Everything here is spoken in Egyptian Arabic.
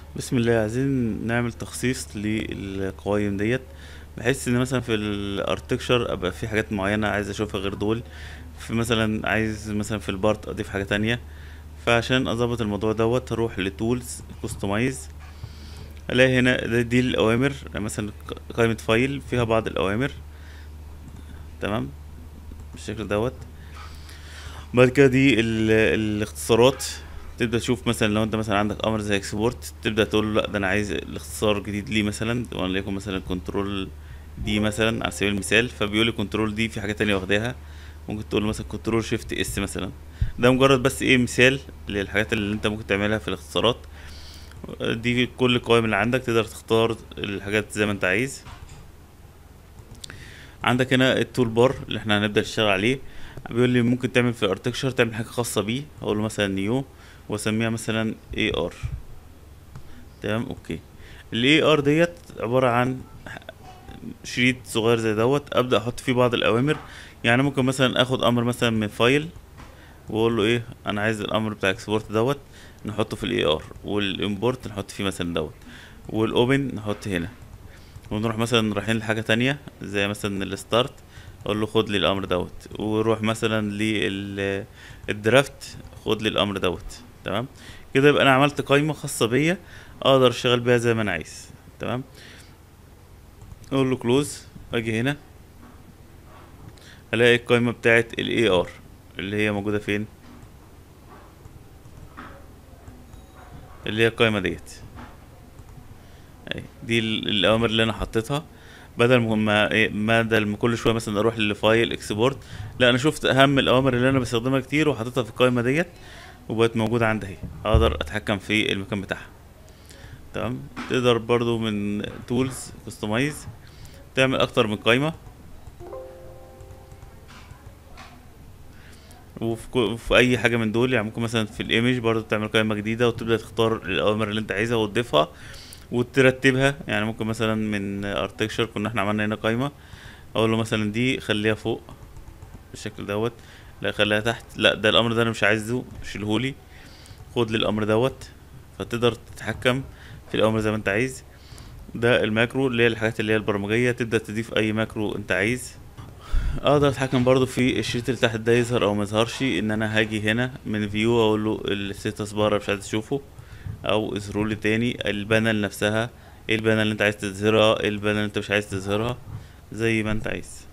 بسم الله عايزين نعمل تخصيص للقوائم ديت بحيث ان مثلا في الارتكشر ابقى في حاجات معينة عايز اشوفها غير دول في مثلا عايز مثلا في البارت اضيف حاجة تانية فعشان اظبط الموضوع دوت هروح لتولز كوستمايز الاقي هنا ده- دي الاوامر مثلا ق- قائمة فايل فيها بعض الاوامر تمام بالشكل دوت بعد كده دي ال- الاختصارات تبدا تشوف مثلا لو انت مثلا عندك امر زي اكسبورت تبدا تقول له لا ده انا عايز الاختصار جديد ليه مثلا وليكن مثلا كنترول دي مثلا على سبيل المثال فبيقول لي كنترول دي في حاجات تانية واخداها ممكن تقول له مثلا كنترول شيفت اس مثلا ده مجرد بس ايه مثال للحاجات اللي انت ممكن تعملها في الاختصارات دي كل القوائم اللي عندك تقدر تختار الحاجات زي ما انت عايز عندك هنا التول بار اللي احنا هنبدأ نشتغل عليه بيقول لي ممكن تعمل في الارتكشر تعمل حاجة خاصة بيه اقول له مثلا نيو واسميها مثلا اي ار تمام اوكي الاي ار ديت عبارة عن شريط صغير زي دوت ابدأ احط فيه بعض الاوامر يعني ممكن مثلا اخد امر مثلا من فايل واقول له ايه انا عايز الامر بتاع اكسبورت دوت نحطه في الاي ار والامبورت نحط فيه مثلا دوت والاوبن نحط هنا ونروح مثلا رايحين لحاجة تانية زي مثلا الستارت اقول له خد لي الامر دوت وروح مثلا للدرافت خد لي الامر دوت تمام كده يبقى انا عملت قائمة خاصة بيا اقدر اشتغل بيها زي ما انا عايز تمام اقول له كلوز اجي هنا الاقي القائمة بتاعت الاي ار اللي هي موجودة فين اللي هي القائمة ديت أهي، دي ال- الاوامر اللي انا حطيتها بدل ما ايه بدل ما كل شويه مثلا اروح لفايل اكسبورت لا انا شفت اهم الاوامر اللي انا بستخدمها كتير وحطيتها في القائمه ديت وبقت موجوده عندي اهي اقدر اتحكم في المكان بتاعها تمام تقدر برضو من تولز كستمايز تعمل اكتر من قائمه وفي كو- في اي حاجه من دول يعني ممكن مثلا في الايمج برضو تعمل قائمه جديده وتبدا تختار الاوامر اللي انت عايزها وتضيفها وترتبها يعني ممكن مثلا من ارتكشر كنا احنا عملنا هنا قائمه اقول له مثلا دي خليها فوق بالشكل دوت لا خليها تحت لا ده الامر ده انا مش عايزه شيلهولي خد لي الامر دوت فتقدر تتحكم في الامر زي ما انت عايز ده الماكرو اللي هي الحاجات اللي هي البرمجيه تبدا تضيف اي ماكرو انت عايز اقدر اتحكم برضو في الشريط اللي تحت ده يظهر او ما يظهرش ان انا هاجي هنا من فيو اقول له الستاتس بار مش عايز اشوفه او اظهروا لي تاني البانل نفسها ايه البانل اللي انت عايز تظهرها ايه البانل اللي انت مش عايز تظهرها زي ما انت عايز